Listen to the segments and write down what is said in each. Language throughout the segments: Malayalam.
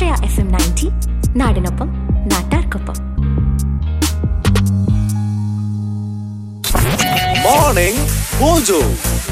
ആശ്രയ എഫ് എം നയൻറ്റി നാടിനൊപ്പം നാട്ടാർക്കൊപ്പം മോർണിംഗ് മോജോ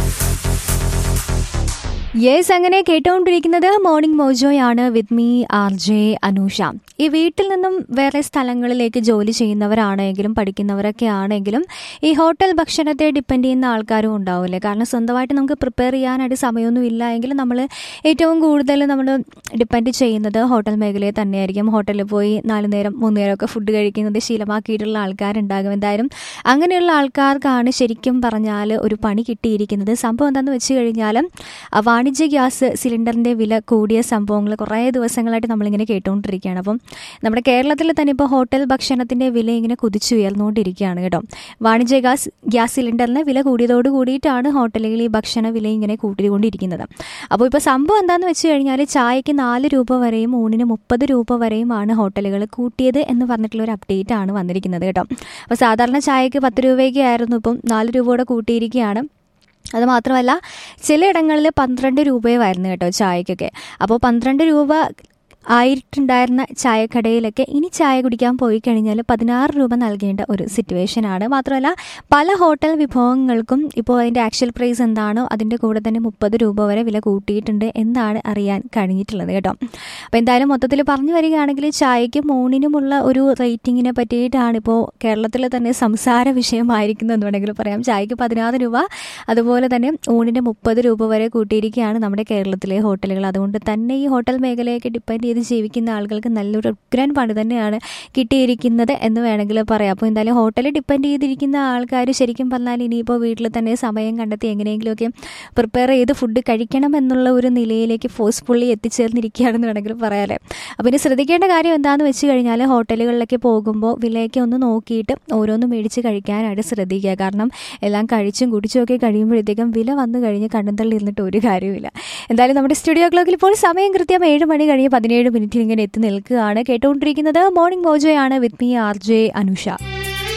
യെസ് അങ്ങനെ കേട്ടുകൊണ്ടിരിക്കുന്നത് മോർണിംഗ് മോജോയാണ് with me R J Anusha ഈ വീട്ടിൽ നിന്നും വേറെ സ്ഥലങ്ങളിലേക്ക് ജോലി ചെയ്യുന്നവരാണെങ്കിലും പഠിക്കുന്നവരൊക്കെ ആണെങ്കിലും ഈ ഹോട്ടൽ ഭക്ഷണത്തെ ഡിപ്പെൻഡ് ചെയ്യുന്ന ആൾക്കാരും ഉണ്ടാവില്ലേ കാരണം സ്വന്തമായിട്ട് നമുക്ക് പ്രിപ്പയർ ചെയ്യാനായിട്ട് സമയമൊന്നും ഇല്ല എങ്കിൽ നമ്മൾ ഏറ്റവും കൂടുതൽ നമ്മൾ ഡിപ്പെൻഡ് ചെയ്യുന്നത് ഹോട്ടൽ മേഖലയെ തന്നെയായിരിക്കും ഹോട്ടലിൽ പോയി നാല് നേരം മൂന്ന് നേരമൊക്കെ ഫുഡ് കഴിക്കുന്നത് ശീലമാക്കിയിട്ടുള്ള ആൾക്കാരുണ്ടാകും എന്തായാലും അങ്ങനെയുള്ള ആൾക്കാർക്കാണ് ശരിക്കും പറഞ്ഞാൽ ഒരു പണി കിട്ടിയിരിക്കുന്നത് സംഭവം എന്താണെന്ന് വെച്ച് കഴിഞ്ഞാൽ ആ വാണിജ്യ ഗ്യാസ് സിലിണ്ടറിൻ്റെ വില കൂടിയ സംഭവങ്ങൾ കുറേ ദിവസങ്ങളായിട്ട് നമ്മളിങ്ങനെ കേട്ടുകൊണ്ടിരിക്കുകയാണ് അപ്പം നമ്മുടെ കേരളത്തിൽ തന്നെ ഇപ്പോൾ ഹോട്ടൽ ഭക്ഷണത്തിൻ്റെ വില ഇങ്ങനെ കുതിച്ചുയർന്നുകൊണ്ടിരിക്കുകയാണ് കേട്ടോ വാണിജ്യ ഗ്യാസ് ഗ്യാസ് സിലിണ്ടറിന് വില കൂടിയതോട് കൂടിയിട്ടാണ് ഹോട്ടലുകളിൽ ഈ ഭക്ഷണ വില ഇങ്ങനെ കൂട്ടിക്കൊണ്ടിരിക്കുന്നത് അപ്പോൾ ഇപ്പോൾ സംഭവം എന്താണെന്ന് വെച്ച് കഴിഞ്ഞാൽ ചായക്ക് നാല് രൂപ വരെയും ഊണിന് മുപ്പത് രൂപ വരെയുമാണ് ഹോട്ടലുകൾ കൂട്ടിയത് എന്ന് പറഞ്ഞിട്ടുള്ള ഒരു അപ്ഡേറ്റ് ആണ് വന്നിരിക്കുന്നത് കേട്ടോ അപ്പോൾ സാധാരണ ചായക്ക് പത്ത് രൂപയ്ക്ക് ആയിരുന്നു ഇപ്പം നാല് രൂപ കൂടെ കൂട്ടിയിരിക്കുകയാണ് അത് മാത്രമല്ല ചിലയിടങ്ങളിൽ പന്ത്രണ്ട് രൂപയുമായിരുന്നു കേട്ടോ ചായക്കൊക്കെ അപ്പോൾ പന്ത്രണ്ട് രൂപ ആയിട്ടുണ്ടായിരുന്ന ചായക്കടയിലൊക്കെ ഇനി ചായ കുടിക്കാൻ പോയി കഴിഞ്ഞാൽ പതിനാറ് രൂപ നൽകേണ്ട ഒരു സിറ്റുവേഷനാണ് മാത്രമല്ല പല ഹോട്ടൽ വിഭവങ്ങൾക്കും ഇപ്പോൾ അതിൻ്റെ ആക്ച്വൽ പ്രൈസ് എന്താണോ അതിൻ്റെ കൂടെ തന്നെ മുപ്പത് രൂപ വരെ വില കൂട്ടിയിട്ടുണ്ട് എന്നാണ് അറിയാൻ കഴിഞ്ഞിട്ടുള്ളത് കേട്ടോ അപ്പോൾ എന്തായാലും മൊത്തത്തിൽ പറഞ്ഞു വരികയാണെങ്കിൽ ചായക്കും ഊണിനുമുള്ള ഒരു റേറ്റിങ്ങിനെ പറ്റിയിട്ടാണ് ഇപ്പോൾ കേരളത്തിൽ തന്നെ സംസാര വിഷയമായിരിക്കുന്നു എന്ന് വേണമെങ്കിൽ പറയാം ചായക്ക് പതിനാറ് രൂപ അതുപോലെ തന്നെ ഊണിന് മുപ്പത് രൂപ വരെ കൂട്ടിയിരിക്കുകയാണ് നമ്മുടെ കേരളത്തിലെ ഹോട്ടലുകൾ അതുകൊണ്ട് തന്നെ ഈ ഹോട്ടൽ മേഖലയൊക്കെ ഡിപ്പെൻഡ് ചെയ്ത് ജീവിക്കുന്ന ആളുകൾക്ക് നല്ലൊരു ഉഗ്രൻ പണി തന്നെയാണ് കിട്ടിയിരിക്കുന്നത് എന്ന് വേണമെങ്കിൽ പറയാം അപ്പോൾ എന്തായാലും ഹോട്ടലിൽ ഡിപ്പെൻഡ് ചെയ്തിരിക്കുന്ന ആൾക്കാർ ശരിക്കും പറഞ്ഞാൽ ഇനിയിപ്പോൾ വീട്ടിൽ തന്നെ സമയം കണ്ടെത്തി എങ്ങനെയെങ്കിലുമൊക്കെ പ്രിപ്പയർ ചെയ്ത് ഫുഡ് കഴിക്കണം എന്നുള്ള ഒരു നിലയിലേക്ക് ഫോഴ്സ്ഫുള്ളി എത്തിച്ചേർന്നിരിക്കുകയാണെന്ന് വേണമെങ്കിൽ പറയാമല്ലേ അപ്പോൾ ഇനി ശ്രദ്ധിക്കേണ്ട കാര്യം എന്താണെന്ന് വെച്ച് കഴിഞ്ഞാൽ ഹോട്ടലുകളിലൊക്കെ പോകുമ്പോൾ വിലയൊക്കെ ഒന്ന് നോക്കിയിട്ട് ഓരോന്നും മേടിച്ച് കഴിക്കാനായിട്ട് ശ്രദ്ധിക്കുക കാരണം എല്ലാം കഴിച്ചും കുടിച്ചും ഒക്കെ കഴിയുമ്പോഴത്തേക്കും വില വന്നു കഴിഞ്ഞ് കണ്ണും തള്ളി ഇരുന്നിട്ട് ഒരു കാര്യമില്ല എന്തായാലും നമ്മുടെ സ്റ്റുഡിയോ ക്ലോക്കിൽ ഇപ്പോൾ സമയം കൃത്യം ഏഴ് മണി കഴിഞ്ഞ് പതിനേഴ് മിനിറ്റിൽ ഇങ്ങനെ എത്തി നിൽക്കുകയാണ് കേട്ടുകൊണ്ടിരിക്കുന്നത് മോർണിംഗ് മോജോയാണ് with me R J Anusha